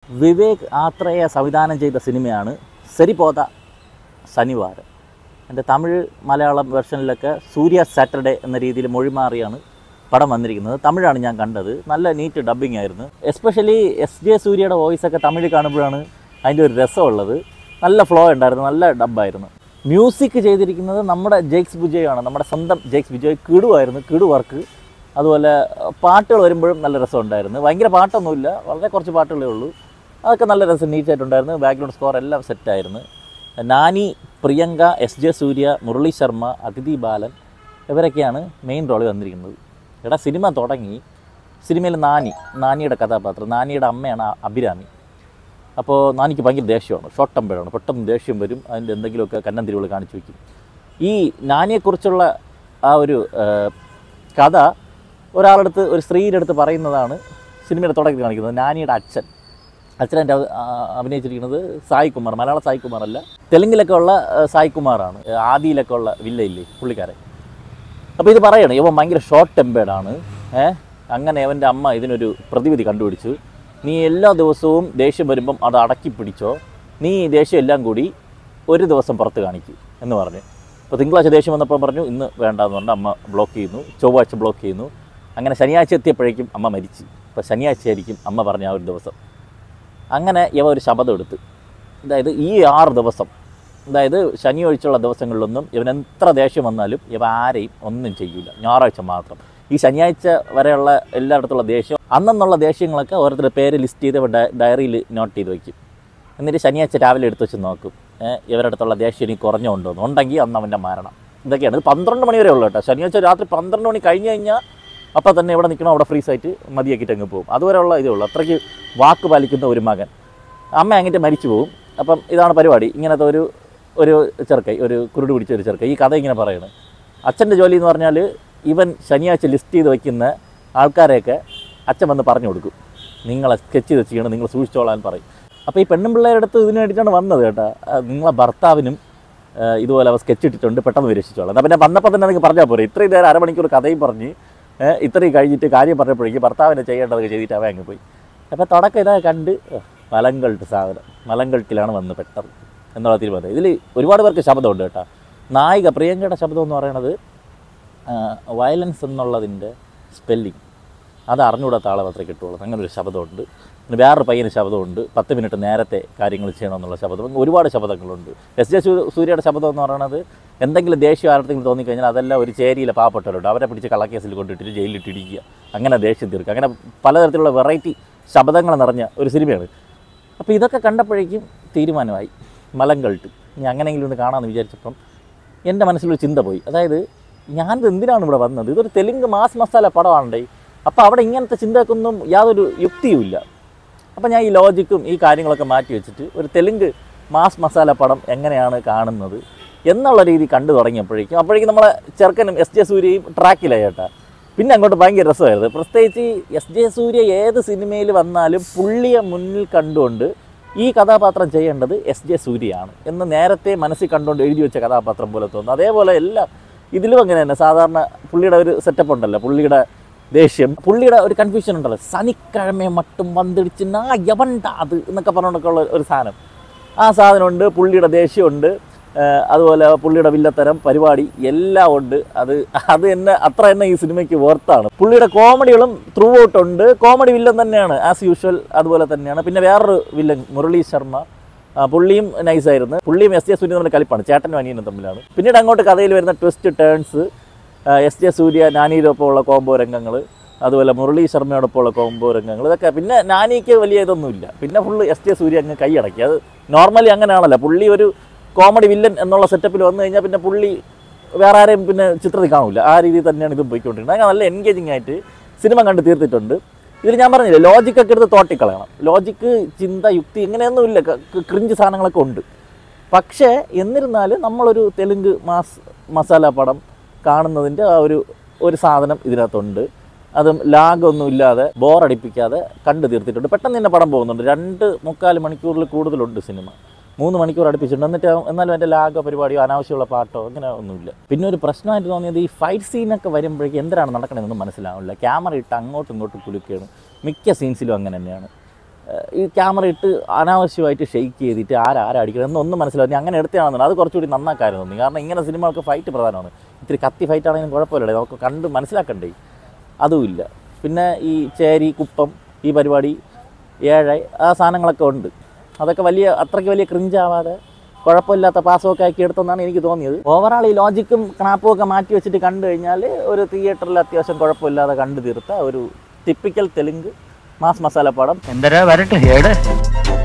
വിവേക് ആത്രേയ സംവിധാനം ചെയ്ത സിനിമയാണ് സരിപോത ശനിവാരം എൻ്റെ തമിഴ് മലയാളം വെർഷനിലൊക്കെ സൂര്യ സാറ്റർഡേ എന്ന രീതിയിൽ മൊഴിമാറിയാണ് പടം വന്നിരിക്കുന്നത് തമിഴാണ് ഞാൻ കണ്ടത് നല്ല നീറ്റ് ഡബ്ബിംഗ് ആയിരുന്നു എസ്പെഷ്യലി എസ് ജെ സൂര്യയുടെ വോയിസൊക്കെ തമിഴ് കാണുമ്പോഴാണ് അതിൻ്റെ ഒരു രസമുള്ളത് നല്ല ഫ്ലോ ഉണ്ടായിരുന്നു നല്ല ഡബ്ബായിരുന്നു മ്യൂസിക് ചെയ്തിരിക്കുന്നത് നമ്മുടെ ജെയ്ക്സ് ബുജോയാണ് നമ്മുടെ സ്വന്തം ജെയ്ക്സ് ബുജോയ് കിടുവായിരുന്നു കിടു വർക്ക് അതുപോലെ പാട്ടുകൾ വരുമ്പോഴും നല്ല രസമുണ്ടായിരുന്നു ഭയങ്കര പാട്ടൊന്നുമില്ല വളരെ കുറച്ച് പാട്ടുകളേ ഉള്ളൂ അതൊക്കെ നല്ല രസം നീറ്റായിട്ടുണ്ടായിരുന്നു ബാക്ക്ഗ്രൗണ്ട് സ്കോർ എല്ലാം സെറ്റായിരുന്നു നാനി പ്രിയങ്ക എസ് ജെ സൂര്യ മുരളി ശർമ്മ അതിഥി ബാലൻ ഇവരൊക്കെയാണ് മെയിൻ റോളിൽ വന്നിരിക്കുന്നത് എടാ സിനിമ തുടങ്ങി സിനിമയിൽ നാനി നാനിയുടെ കഥാപാത്രം നാനിയുടെ അമ്മയാണ് ആ അഭിരാമി അപ്പോൾ നാനിക്ക് ഭയങ്കര ദേഷ്യമാണ് ഷോർട്ട് ടെമ്പേർഡാണ് പെട്ടെന്ന് ദേഷ്യം വരും അതിൻ്റെ എന്തെങ്കിലുമൊക്കെ കന്നം തിരിവുകൾ കാണിച്ചു വയ്ക്കും ഈ നാനിയെക്കുറിച്ചുള്ള ആ ഒരു ആ, കഥ ഒരാളടുത്ത് ഒരു സ്ത്രീയുടെ അടുത്ത് പറയുന്നതാണ് സിനിമയുടെ തുടക്കത്തിൽ കാണിക്കുന്നത് നാനിയുടെ അച്ഛൻ അച്ഛനെ അഭിനയിച്ചിരിക്കുന്നത് സായി കുമാർ മലയാള സായി കുമാർ അല്ല തെലുങ്കിലൊക്കെ ഉള്ള ആ, സായി കുമാറാണ് ആദിയിലൊക്കെ ഉള്ള വില്ല ഇല്ലേ പുള്ളിക്കാരൻ അപ്പോൾ ഇത് പറയണം ഇവൻ ഭയങ്കര ഷോർട്ട് ടെമ്പേർഡാണ് ഏ അങ്ങനെ അവൻ്റെ അമ്മ ഇതിനൊരു പ്രതിവിധി കണ്ടുപിടിച്ചു നീ എല്ലാ ദിവസവും ദേഷ്യം വരുമ്പം അത് അടക്കി പിടിച്ചോ നീ ഈ ദേഷ്യം എല്ലാം കൂടി ഒരു ദിവസം പുറത്ത് കാണിക്കും എന്ന് പറഞ്ഞു അപ്പോൾ തിങ്കളാഴ്ച ദേഷ്യം വന്നപ്പോൾ പറഞ്ഞു ഇന്ന് വേണ്ടാന്ന് പറഞ്ഞ് അമ്മ ബ്ലോക്ക് ചെയ്യുന്നു ചൊവ്വാഴ്ച ബ്ലോക്ക് ചെയ്യുന്നു അങ്ങനെ ശനിയാഴ്ച എത്തിയപ്പോഴേക്കും അമ്മ മരിച്ചു അപ്പോൾ ശനിയാഴ്ച ആയിരിക്കും അമ്മ പറഞ്ഞ ആ ഒരു ദിവസം അങ്ങനെ ഇവ ഒരു ശപഥം എടുത്ത് അതായത് ഈ ആറ് ദിവസം അതായത് ശനി ഒഴിച്ചുള്ള ദിവസങ്ങളിലൊന്നും ഇവൻ എത്ര ദേഷ്യം വന്നാലും ഇവ ആരെയും ഒന്നും ചെയ്യൂല ഞായറാഴ്ച മാത്രം ഈ ശനിയാഴ്ച വരെയുള്ള എല്ലായിടത്തുള്ള ദേഷ്യം അന്നെന്നുള്ള ദേഷ്യങ്ങളൊക്കെ ഓരോരുത്തരുടെ പേര് ലിസ്റ്റ് ചെയ്ത് ഡയ- ഡയറിയിൽ നോട്ട് ചെയ്ത് വയ്ക്കും എന്നിട്ട് ശനിയാഴ്ച രാവിലെ എടുത്ത് വെച്ച് നോക്കും ഏഹ് ഇവരുടെ അടുത്തുള്ള ദേഷ്യം ഇനി കുറഞ്ഞുകൊണ്ടോ ഉണ്ടെങ്കിൽ അന്ന് അവൻ്റെ മരണം ഇതൊക്കെയാണ് ഇത് പന്ത്രണ്ട് മണി വരെ ഉള്ളൂ കേട്ടോ ശനിയാഴ്ച രാത്രി പന്ത്രണ്ട് മണി കഴിഞ്ഞ് കഴിഞ്ഞാൽ അപ്പം തന്നെ ഇവിടെ നിൽക്കണം അവിടെ ഫ്രീസ് ആയിട്ട് മതിയാക്കിയിട്ട് അങ്ങ് പോകും അതുവരെയുള്ള ഇതേ ഉള്ളൂ അത്രയ്ക്ക് വാക്ക് പാലിക്കുന്ന ഒരു മകൻ അമ്മ അങ്ങോട്ട് മരിച്ചു പോകും അപ്പം ഇതാണ് പരിപാടി ഇങ്ങനത്തെ ഒരു ഒരു ചെറുക്കൈ ഒരു കുരുട് പിടിച്ച ഒരു ചെറുക്കൈ ഈ കഥ ഇങ്ങനെ പറയുന്നത് അച്ഛൻ്റെ ജോലി എന്ന് പറഞ്ഞാൽ ഇവൻ ശനിയാഴ്ച ലിസ്റ്റ് ചെയ്ത് വയ്ക്കുന്ന ആൾക്കാരെയൊക്കെ അച്ഛൻ വന്ന് പറഞ്ഞു കൊടുക്കും നിങ്ങളെ സ്കെച്ച് ചെയ്ത് ചെയ്യണം നിങ്ങൾ സൂക്ഷിച്ചോളാൻ പറയും അപ്പോൾ ഈ പെണ്ണും പിള്ളേരുടെ അടുത്ത് ഇതിന് വേണ്ടിയിട്ടാണ് വന്നത് കേട്ടോ ആ, നിങ്ങളെ ഭർത്താവിനും ആ, ഇതുപോലെ അവ സ്കെച്ച് ഇട്ടിട്ടുണ്ട് പെട്ടെന്ന് വിരക്ഷിച്ചോളാം എന്നാൽ പിന്നെ വന്നപ്പോൾ തന്നെ നിങ്ങൾക്ക് പറഞ്ഞാൽ പോരെ ഇത്രയും നേരം അരമണിക്കൂർ കഥയും പറഞ്ഞ് ഏ, ഇത്രയും കഴിഞ്ഞിട്ട് കാര്യം പറഞ്ഞപ്പോഴേക്കും ഭർത്താവിനെ ചെയ്യേണ്ടതൊക്കെ ചെയ്തിട്ട് അവൻ അങ്ങ് പോയി അപ്പോൾ തുടക്കം ഇതാ കണ്ട് ഓ, മലങ്കൾട്ട് സാധനം മലങ്കൾട്ടിലാണ് വന്ന് പെട്ടത് എന്നുള്ള തീരുമാനം ഇതിൽ ഒരുപാട് പേർക്ക് ശബ്ദമുണ്ട് കേട്ടോ നായിക പ്രിയങ്കയുടെ ശബ്ദം എന്ന് പറയുന്നത് വയലൻസ് എന്നുള്ളതിൻ്റെ സ്പെല്ലിങ് അത് അറിഞ്ഞുകൂടാത്ത ആളെ മാത്രമേ കിട്ടുള്ളൂ അങ്ങനെ ഒരു ശബ്ദമുണ്ട് പിന്നെ വേറൊരു പയ്യന് ശബ്ദമുണ്ട് പത്ത് മിനിറ്റ് നേരത്തെ കാര്യങ്ങൾ ചെയ്യണമെന്നുള്ള ശബ്ദം അങ്ങനെ ഒരുപാട് ശബ്ദങ്ങളുണ്ട് എസ് ജെ സൂ- സൂര്യയുടെ ശബ്ദം എന്ന് പറയുന്നത് എന്തെങ്കിലും ദേഷ്യം ആരുടെങ്കിലും തോന്നിക്കഴിഞ്ഞാൽ അതെല്ലാം ഒരു ചേരിയിലെ പാവപ്പെട്ടവരുണ്ട് അവരെ പിടിച്ച് കള്ളക്കേസിൽ കൊണ്ടിട്ടിട്ട് ജയിലിലിട്ട് ഇടിക്കുക അങ്ങനെ ദേഷ്യം തീർക്കുക അങ്ങനെ പലതരത്തിലുള്ള വെറൈറ്റി ശബ്ദങ്ങൾ നിറഞ്ഞ ഒരു സിനിമയാണ് അപ്പോൾ ഇതൊക്കെ കണ്ടപ്പോഴേക്കും തീരുമാനമായി മലങ്കൾട്ട് ഇനി അങ്ങനെയെങ്കിലും ഒന്ന് കാണാമെന്ന് വിചാരിച്ചപ്പം എൻ്റെ മനസ്സിലൊരു ചിന്ത പോയി അതായത് ഞാനിത് എന്തിനാണ് ഇവിടെ വന്നത് ഇതൊരു തെലുങ്ക് മാസ് മസാല പടമാണേ അപ്പോൾ അവിടെ ഇങ്ങനത്തെ ചിന്തക്കൊന്നും യാതൊരു യുക്തിയുമില്ല അപ്പോൾ ഞാൻ ഈ ലോജിക്കും ഈ കാര്യങ്ങളൊക്കെ മാറ്റി വെച്ചിട്ട് ഒരു തെലുങ്ക് മാസ് മസാല പടം എങ്ങനെയാണ് കാണുന്നത് എന്നുള്ള രീതി കണ്ടു തുടങ്ങിയപ്പോഴേക്കും അപ്പോഴേക്കും നമ്മളെ ചെറുക്കനും എസ് ജെ സൂര്യയും ട്രാക്കിലായി കേട്ടാ പിന്നെ അങ്ങോട്ട് ഭയങ്കര രസമായിരുന്നു പ്രത്യേകിച്ച് എസ് ജെ സൂര്യ ഏത് സിനിമയിൽ വന്നാലും പുള്ളിയെ മുന്നിൽ കണ്ടുകൊണ്ട് ഈ കഥാപാത്രം ചെയ്യേണ്ടത് എസ് ജെ സൂര്യയാണ് എന്ന് നേരത്തെ മനസ്സിൽ കണ്ടുകൊണ്ട് എഴുതി വെച്ച കഥാപാത്രം പോലെ തോന്നുന്നു അതേപോലെ എല്ലാം ഇതിലും അങ്ങനെ തന്നെ സാധാരണ പുള്ളിയുടെ ഒരു സെറ്റപ്പ് ഉണ്ടല്ലോ പുള്ളിയുടെ ദേഷ്യം പുള്ളിയുടെ ഒരു കൺഫ്യൂഷൻ ഉണ്ടല്ലോ സനിക്കിഴമയെ മട്ടും വന്നിടിച്ച് നാ യവണ്ട അത് എന്നൊക്കെ പറഞ്ഞുകൊണ്ടൊക്കെ ഉള്ള ഒരു സാധനം ആ സാധനമുണ്ട് പുള്ളിയുടെ ദേഷ്യമുണ്ട് ഏഹ് അതുപോലെ പുള്ളിയുടെ വില്ലത്തരം പരിപാടി എല്ലാം ഉണ്ട് അത് അത് തന്നെ അത്ര തന്നെ ഈ സിനിമയ്ക്ക് വർത്താണ് പുള്ളിയുടെ കോമഡികളും ത്രൂ ഔട്ട് ഉണ്ട് കോമഡി വില്ലൻ തന്നെയാണ് ആസ് യൂഷ്വൽ അതുപോലെ തന്നെയാണ് പിന്നെ വേറൊരു വില്ലൻ മുരളി ശർമ്മ ആ, പുള്ളിയും നൈസായിരുന്നു പുള്ളിയും എസ് ജെ സൂര്യ തമ്മിൽ കളിപ്പാണ് ചേട്ടനും അനിയനും തമ്മിലാണ് പിന്നീട് അങ്ങോട്ട് കഥയിൽ വരുന്ന twist turns S J Surya നാനിയോടൊപ്പമുള്ള കോംബോ രംഗങ്ങൾ അതുപോലെ മുരളി ശർമ്മയോടൊപ്പമുള്ള കോംബോ രംഗങ്ങൾ ഇതൊക്കെ പിന്നെ നാനിക്ക് വലിയ ഇതൊന്നുമില്ല പിന്നെ ഫുള്ള് എസ് ജെ സൂര്യ അങ്ങ് കൈയടക്കി അത് നോർമലി അങ്ങനെയാണല്ലോ പുള്ളി ഒരു കോമഡി വില്ലൻ എന്നുള്ള സെറ്റപ്പിൽ വന്നു കഴിഞ്ഞാൽ പിന്നെ പുള്ളി വേറെ ആരെയും പിന്നെ ചിത്രത്തിൽ കാണില്ല ആ രീതിയിൽ തന്നെയാണ് ഇതും പോയിക്കൊണ്ടിരിക്കുന്നത് അങ്ങനെ നല്ല എൻഗേജിങ് ആയിട്ട് സിനിമ കണ്ട് തീർത്തിട്ടുണ്ട് ഇതിൽ ഞാൻ പറഞ്ഞില്ലേ ലോജിക്കൊക്കെ എടുത്ത് തോട്ടിക്കളയണം ലോജിക്ക് ചിന്ത യുക്തി ഇങ്ങനെയൊന്നുമില്ല ക്രിഞ്ച് സാധനങ്ങളൊക്കെ ഉണ്ട് പക്ഷേ എന്നിരുന്നാലും നമ്മളൊരു തെലുങ്ക് മാസ് മസാല പടം കാണുന്നതിൻ്റെ ആ ഒരു ഒരു സാധനം ഇതിനകത്തുണ്ട് അതും ലാഗൊന്നും ഇല്ലാതെ ബോറടിപ്പിക്കാതെ കണ്ടു തീർത്തിട്ടുണ്ട് പെട്ടെന്ന് തന്നെ പടം പോകുന്നുണ്ട് രണ്ട് മുക്കാൽ മണിക്കൂറിൽ കൂടുതലുണ്ട് സിനിമ മൂന്ന് മണിക്കൂർ അടുപ്പിച്ചിട്ടുണ്ട് എന്നിട്ട് എന്നാലും എൻ്റെ ലാഗോ പരിപാടിയോ അനാവശ്യമുള്ള പാട്ടോ അങ്ങനെ ഒന്നുമില്ല പിന്നെ ഒരു പ്രശ്നമായിട്ട് തോന്നിയത് ഈ ഫൈറ്റ് സീനൊക്കെ വരുമ്പോഴേക്കും എന്തിനാണ് നടക്കണമെന്നൊന്നും മനസ്സിലാവില്ല ക്യാമറ ഇട്ട് അങ്ങോട്ടും ഇങ്ങോട്ടും കുലുക്കുകയാണ് മിക്ക സീൻസിലും അങ്ങനെ തന്നെയാണ് ഏഹ് ഈ ക്യാമറ ഇട്ട് അനാവശ്യമായിട്ട് ഷെയ്ക്ക് ചെയ്തിട്ട് ആരാ ആരാ അടിക്കണം എന്നൊന്നും മനസ്സിലാവും നീ അങ്ങനെ എടുത്തതാണെന്നുണ്ട് അത് കുറച്ചുകൂടി നന്നാക്കായിരുന്നു തോന്നി കാരണം ഇങ്ങനെ സിനിമകൾക്ക് ഫൈറ്റ് പ്രധാനമാണ് ഇത്തിരി കത്തി ഫൈറ്റ് ആണെങ്കിലും കുഴപ്പമില്ലടേ നമുക്ക് കണ്ട് മനസ്സിലാക്കണ്ടേ അതുമില്ല പിന്നെ ഈ ചേരി കുപ്പം ഈ പരിപാടി ഏഴ് ആ സാധനങ്ങളൊക്കെ ഉണ്ട് അതൊക്കെ വലിയ അത്രയ്ക്ക് വലിയ ക്രിഞ്ചാവാതെ കുഴപ്പമില്ലാത്ത പാസമൊക്കെ ആക്കി എടുത്തെന്നാണ് എനിക്ക് തോന്നിയത് ഓവറാൾ ഈ ലോജിക്കും ക്നാപ്പും ഒക്കെ മാറ്റി വെച്ചിട്ട് കണ്ടു കഴിഞ്ഞാൽ ഒരു തിയേറ്ററിൽ അത്യാവശ്യം കുഴപ്പമില്ലാതെ കണ്ടു തീർത്ത ഒരു ടിപ്പിക്കൽ തെലുങ്ക് മാസ് മസാല പടം എന്തരാ വരട്ടെ ഏട്